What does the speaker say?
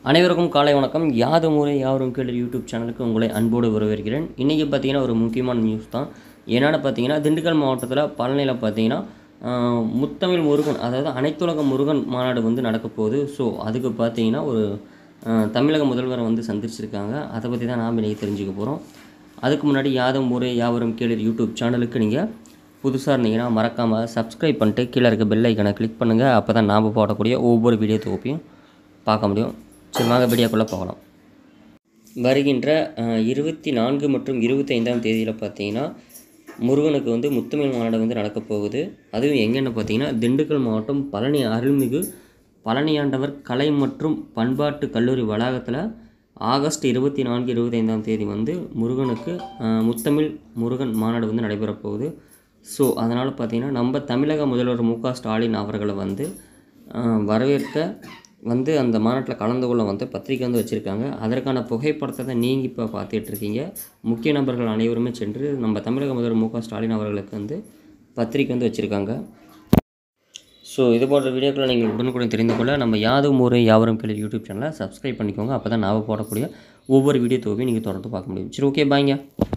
அனைவருக்கும் காலை வணக்கம் யாது முறை யாவரும் கேளு யூடியூப் சேனலுக்கு உங்களை அன்போடு வரவேற்கிறேன் இன்றைக்கி பார்த்தீங்கன்னா ஒரு முக்கியமான நியூஸ் தான் என்னென்னு பார்த்தீங்கன்னா திண்டுக்கல் மாவட்டத்தில் பழனியில் பார்த்தீங்கன்னா ஆஹ், முத்தமிழ் முருகன் அதாவது அனைத்துலக முருகன் மாநாடு வந்து நடக்க போகுது ஸோ அதுக்கு பார்த்தீங்கன்னா ஒரு ஆஹ், தமிழக முதல்வரை வந்து சந்திச்சிருக்காங்க அதை பற்றி தான் நாம் இன்றைக்கி தெரிஞ்சுக்க போகிறோம் அதுக்கு முன்னாடி யாதும் முறை யாவரும் கேளு யூடியூப் சேனலுக்கு நீங்கள் புதுசாக இருந்தீங்கன்னா மறக்காமல் சப்ஸ்கிரைப் பண்ணிட்டு கீழே இருக்க பெல் ஐக்கனை கிளிக் பண்ணுங்கள் அப்போ தான் நாம் போடக்கூடிய ஒவ்வொரு வீடியோ தொகுப்பையும் பார்க்க முடியும் சரி வாங்க வீடியோக்குள்ளே போகலாம் வருகின்ற அஹ், இருபத்தி நான்கு மற்றும் இருபத்தி ஐந்தாம் தேதியில் பார்த்தீங்கன்னா முருகனுக்கு வந்து முத்தமிழ் மாநாடு வந்து நடக்கப் போகுது அதுவும் எங்கன்னு பார்த்தீங்கன்னா திண்டுக்கல் மாவட்டம் பழனி அருள்மிகு பழனியாண்டவர் கலை மற்றும் பண்பாட்டு கல்லூரி வளாகத்தில் ஆகஸ்ட் இருபத்தி நான்கு இருபத்தைந்தாம் தேதி வந்து முருகனுக்கு அஹ், முத்தமிழ் முருகன் மாநாடு வந்து நடைபெறப் போகுது ஸோ அதனால் பார்த்தீங்கன்னா நம்ம தமிழக முதல்வர் மு க ஸ்டாலின் அவர்களை வந்து அஹ், வரவேற்க வந்து அந்த மாநாட்டில் கலந்து கொள்ள வந்து பத்திரிக்கை வந்து வச்சுருக்காங்க அதற்கான புகைப்படத்தை தான் நீங்கள் இப்போ பார்த்துட்டு இருக்கீங்க முக்கிய நபர்கள் அனைவருமே சென்று நம்ம தமிழக முதல்வர் மு க ஸ்டாலின் அவர்களுக்கு வந்து பத்திரிக்கை வந்து வச்சுருக்காங்க ஸோ இது போன்ற வீடியோக்களை நீங்கள் உடனுக்குடன் தெரிந்து கொள்ள நம்ம யாதும் ஊரே யாவரும் கேள்வி யூடியூப் சேனலை சப்ஸ்கிரைப் பண்ணிக்கோங்க அப்போ தான் நான் போடக்கூடிய ஒவ்வொரு வீடியோ தொகுப்பையும் நீங்கள் தொடர்ந்து பார்க்க முடியும் சரி ஓகே பாய்ங்க